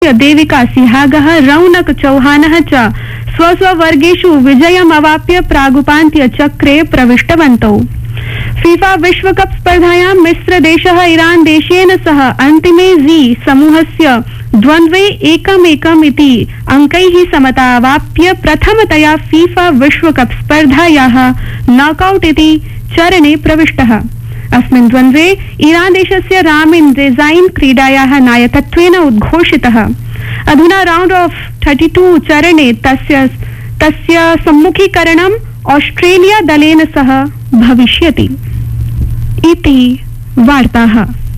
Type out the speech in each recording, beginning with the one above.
प्रदेशस्य देविका सिहागः रौनक चौहानः च स्वस्ववर्गेषु विजयमवाप्य प्रागुपान्त्यचक्रे प्रविष्टवन्तौ फीफा विश्वकप स्पर्धायां मिस्रदेशः ईरान देशेन सह अन्तिमे जी समूहस्य द्वन्द्वे एकमेकम् इति अङ्कैः समतावाप्य प्रथमतया फीफा विश्वकप स्पर्धायाः नॉकआउट इति चरणे प्रविष्टः अस्मिन् द्वन्द्वे ईरान देशस्य रामिन रेजाइन क्रीडायाः नायकत्वेन उद्घोषितः अधुना राउण्ड ऑफ 32 चरणे तस्य तस्य सम्मुखीकरणम् ऑस्ट्रेलिया दलेन सह भविष्यति इति वार्ताः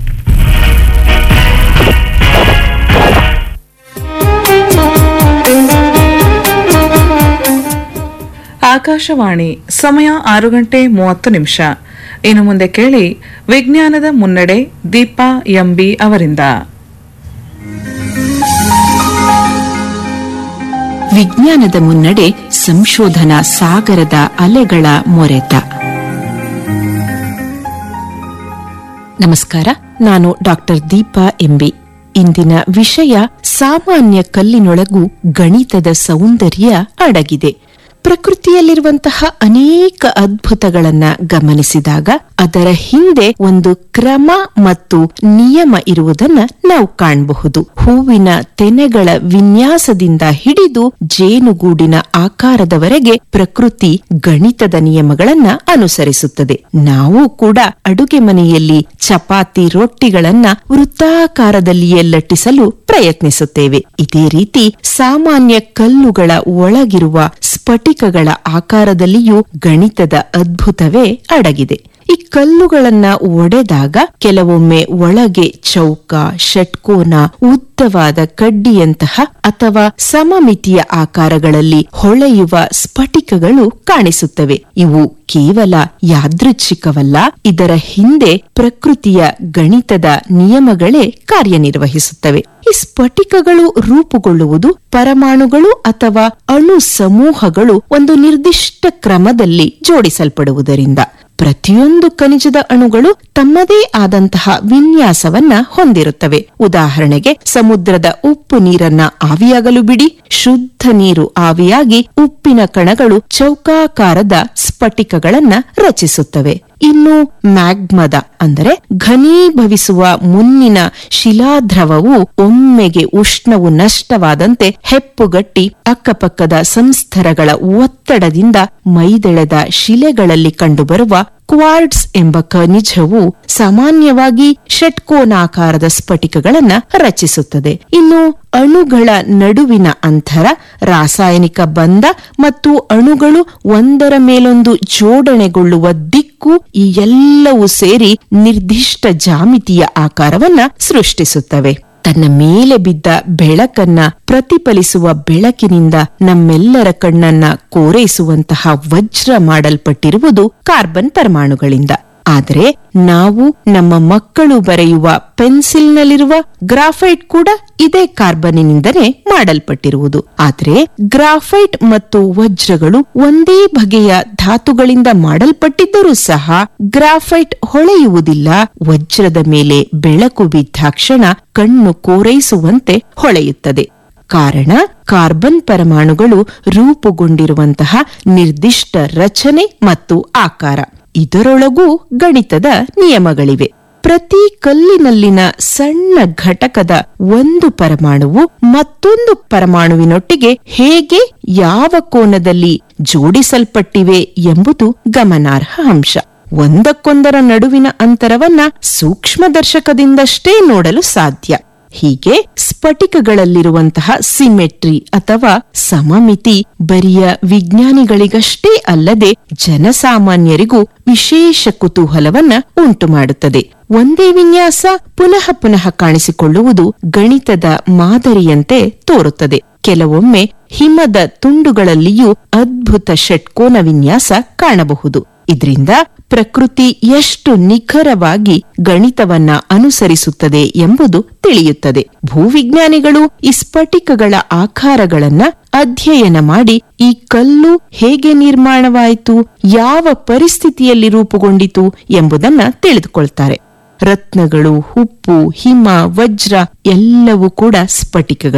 ಆಕಾಶವಾಣಿ ಸಮಯ ಆರು ಗಂಟೆ ಮೂವತ್ತು ನಿಮಿಷ ಇನ್ನು ಮುಂದೆ ಕೇಳಿ ವಿಜ್ಞಾನದ ಮುನ್ನಡೆ ದೀಪಾ ಎಂಬಿ ಅವರಿಂದ ವಿಜ್ಞಾನದ ಮುನ್ನಡೆ ಸಂಶೋಧನಾ ಸಾಗರದ ಅಲೆಗಳ ಮೊರೆತ ನಮಸ್ಕಾರ ನಾನು ಡಾಕ್ಟರ್ ದೀಪಾ ಎಂಬಿ ಇಂದಿನ ವಿಷಯ ಸಾಮಾನ್ಯ ಕಲ್ಲಿನೊಳಗೂ ಗಣಿತದ ಸೌಂದರ್ಯ ಅಡಗಿದೆ ಪ್ರಕೃತಿಯಲ್ಲಿರುವಂತಹ ಅನೇಕ ಅದ್ಭುತಗಳನ್ನ ಗಮನಿಸಿದಾಗ ಅದರ ಹಿಂದೆ ಒಂದು ಕ್ರಮ ಮತ್ತು ನಿಯಮ ಇರುವುದನ್ನ ನಾವು ಕಾಣಬಹುದು ಹೂವಿನ ತೆನೆಗಳ ವಿನ್ಯಾಸದಿಂದ ಹಿಡಿದು ಜೇನುಗೂಡಿನ ಆಕಾರದವರೆಗೆ ಪ್ರಕೃತಿ ಗಣಿತದ ನಿಯಮಗಳನ್ನ ಅನುಸರಿಸುತ್ತದೆ ನಾವು ಕೂಡ ಅಡುಗೆ ಮನೆಯಲ್ಲಿ ಚಪಾತಿ ರೊಟ್ಟಿಗಳನ್ನ ವೃತ್ತಾಕಾರದಲ್ಲಿಯೇ ಲಟ್ಟಿಸಲು ಪ್ರಯತ್ನಿಸುತ್ತೇವೆ ಇದೇ ರೀತಿ ಸಾಮಾನ್ಯ ಕಲ್ಲುಗಳ ಒಳಗಿರುವ ಸ್ಫಟಿಕಗಳ ಆಕಾರದಲ್ಲಿಯೂ ಗಣಿತದ ಅದ್ಭುತವೇ ಅಡಗಿದೆ ಈ ಕಲ್ಲುಗಳನ್ನ ಒಡೆದಾಗ ಕೆಲವೊಮ್ಮೆ ಒಳಗೆ ಚೌಕ ಷಟ್ಕೋನ ಉದ್ದವಾದ ಕಡ್ಡಿಯಂತಹ ಅಥವಾ ಸಮಮಿತಿಯ ಆಕಾರಗಳಲ್ಲಿ ಹೊಳೆಯುವ ಸ್ಫಟಿಕಗಳು ಕಾಣಿಸುತ್ತವೆ ಇವು ಕೇವಲ ಯಾದೃಚ್ಛಿಕವಲ್ಲ ಇದರ ಹಿಂದೆ ಪ್ರಕೃತಿಯ ಗಣಿತದ ನಿಯಮಗಳೇ ಕಾರ್ಯನಿರ್ವಹಿಸುತ್ತವೆ ಈ ಸ್ಫಟಿಕಗಳು ರೂಪುಗೊಳ್ಳುವುದು ಪರಮಾಣುಗಳು ಅಥವಾ ಅಣು ಸಮೂಹಗಳು ಒಂದು ನಿರ್ದಿಷ್ಟ ಕ್ರಮದಲ್ಲಿ ಜೋಡಿಸಲ್ಪಡುವುದರಿಂದ ಪ್ರತಿಯೊಂದು ಖನಿಜದ ಅಣುಗಳು ತಮ್ಮದೇ ಆದಂತಹ ವಿನ್ಯಾಸವನ್ನ ಹೊಂದಿರುತ್ತವೆ ಉದಾಹರಣೆಗೆ ಸಮುದ್ರದ ಉಪ್ಪು ನೀರನ್ನ ಆವಿಯಾಗಲು ಬಿಡಿ ಶುದ್ಧ ನೀರು ಆವಿಯಾಗಿ ಉಪ್ಪಿನ ಕಣಗಳು ಚೌಕಾಕಾರದ ಸ್ಫಟಿಕಗಳನ್ನ ರಚಿಸುತ್ತವೆ ಇನ್ನು ಮ್ಯಾಗ್ಮದ ಅಂದರೆ ಘನೀಭವಿಸುವ ಮುನ್ನಿನ ಶಿಲಾದ್ರವವು ಒಮ್ಮೆಗೆ ಉಷ್ಣವು ನಷ್ಟವಾದಂತೆ ಹೆಪ್ಪುಗಟ್ಟಿ ಅಕ್ಕಪಕ್ಕದ ಸಂಸ್ಥರಗಳ ಒತ್ತಡದಿಂದ ಮೈದೆಳೆದ ಶಿಲೆಗಳಲ್ಲಿ ಕಂಡುಬರುವ ಕ್ವಾರ್ಡ್ಸ್ ಎಂಬ ಖನಿಜವು ಸಾಮಾನ್ಯವಾಗಿ ಷಟ್ಕೋನಾಕಾರದ ಸ್ಫಟಿಕಗಳನ್ನ ರಚಿಸುತ್ತದೆ ಇನ್ನು ಅಣುಗಳ ನಡುವಿನ ಅಂತರ ರಾಸಾಯನಿಕ ಬಂಧ ಮತ್ತು ಅಣುಗಳು ಒಂದರ ಮೇಲೊಂದು ಜೋಡಣೆಗೊಳ್ಳುವ ದಿಕ್ಕು ಈ ಎಲ್ಲವೂ ಸೇರಿ ನಿರ್ದಿಷ್ಟ ಜಾಮಿತಿಯ ಆಕಾರವನ್ನ ಸೃಷ್ಟಿಸುತ್ತವೆ ತನ್ನ ಮೇಲೆ ಬಿದ್ದ ಬೆಳಕನ್ನ ಪ್ರತಿಫಲಿಸುವ ಬೆಳಕಿನಿಂದ ನಮ್ಮೆಲ್ಲರ ಕಣ್ಣನ್ನ ಕೋರೈಸುವಂತಹ ವಜ್ರ ಮಾಡಲ್ಪಟ್ಟಿರುವುದು ಕಾರ್ಬನ್ ಪರಮಾಣುಗಳಿಂದ ಆದರೆ ನಾವು ನಮ್ಮ ಮಕ್ಕಳು ಬರೆಯುವ ಪೆನ್ಸಿಲ್ನಲ್ಲಿರುವ ಗ್ರಾಫೈಟ್ ಕೂಡ ಇದೇ ಕಾರ್ಬನ್ನಿನಿಂದಲೇ ಮಾಡಲ್ಪಟ್ಟಿರುವುದು ಆದರೆ ಗ್ರಾಫೈಟ್ ಮತ್ತು ವಜ್ರಗಳು ಒಂದೇ ಬಗೆಯ ಧಾತುಗಳಿಂದ ಮಾಡಲ್ಪಟ್ಟಿದ್ದರೂ ಸಹ ಗ್ರಾಫೈಟ್ ಹೊಳೆಯುವುದಿಲ್ಲ ವಜ್ರದ ಮೇಲೆ ಬೆಳಕು ಬಿದ್ದಾಕ್ಷಣ ಕಣ್ಣು ಕೋರೈಸುವಂತೆ ಹೊಳೆಯುತ್ತದೆ ಕಾರಣ ಕಾರ್ಬನ್ ಪರಮಾಣುಗಳು ರೂಪುಗೊಂಡಿರುವಂತಹ ನಿರ್ದಿಷ್ಟ ರಚನೆ ಮತ್ತು ಆಕಾರ ಇದರೊಳಗೂ ಗಣಿತದ ನಿಯಮಗಳಿವೆ ಪ್ರತಿ ಕಲ್ಲಿನಲ್ಲಿನ ಸಣ್ಣ ಘಟಕದ ಒಂದು ಪರಮಾಣುವು ಮತ್ತೊಂದು ಪರಮಾಣುವಿನೊಟ್ಟಿಗೆ ಹೇಗೆ ಯಾವ ಕೋನದಲ್ಲಿ ಜೋಡಿಸಲ್ಪಟ್ಟಿವೆ ಎಂಬುದು ಗಮನಾರ್ಹ ಅಂಶ ಒಂದಕ್ಕೊಂದರ ನಡುವಿನ ಅಂತರವನ್ನ ಸೂಕ್ಷ್ಮದರ್ಶಕದಿಂದಷ್ಟೇ ನೋಡಲು ಸಾಧ್ಯ ಹೀಗೆ ಸ್ಫಟಿಕಗಳಲ್ಲಿರುವಂತಹ ಸಿಮೆಟ್ರಿ ಅಥವಾ ಸಮಮಿತಿ ಬರಿಯ ವಿಜ್ಞಾನಿಗಳಿಗಷ್ಟೇ ಅಲ್ಲದೆ ಜನಸಾಮಾನ್ಯರಿಗೂ ವಿಶೇಷ ಕುತೂಹಲವನ್ನ ಉಂಟು ಮಾಡುತ್ತದೆ ಒಂದೇ ವಿನ್ಯಾಸ ಪುನಃ ಪುನಃ ಕಾಣಿಸಿಕೊಳ್ಳುವುದು ಗಣಿತದ ಮಾದರಿಯಂತೆ ತೋರುತ್ತದೆ ಕೆಲವೊಮ್ಮೆ ಹಿಮದ ತುಂಡುಗಳಲ್ಲಿಯೂ ಅದ್ಭುತ ಷಟ್ಕೋನ ವಿನ್ಯಾಸ ಕಾಣಬಹುದು ಇದರಿಂದ ಪ್ರಕೃತಿ ಎಷ್ಟು ನಿಖರವಾಗಿ ಗಣಿತವನ್ನ ಅನುಸರಿಸುತ್ತದೆ ಎಂಬುದು ತಿಳಿಯುತ್ತದೆ ಭೂವಿಜ್ಞಾನಿಗಳು ಈ ಸ್ಫಟಿಕಗಳ ಆಕಾರಗಳನ್ನ ಅಧ್ಯಯನ ಮಾಡಿ ಈ ಕಲ್ಲು ಹೇಗೆ ನಿರ್ಮಾಣವಾಯಿತು ಯಾವ ಪರಿಸ್ಥಿತಿಯಲ್ಲಿ ರೂಪುಗೊಂಡಿತು ಎಂಬುದನ್ನ ತಿಳಿದುಕೊಳ್ತಾರೆ ರತ್ನಗಳು ಉಪ್ಪು ಹಿಮ ವಜ್ರ ಎಲ್ಲವೂ ಕೂಡ ಸ್ಫಟಿಕಗಳು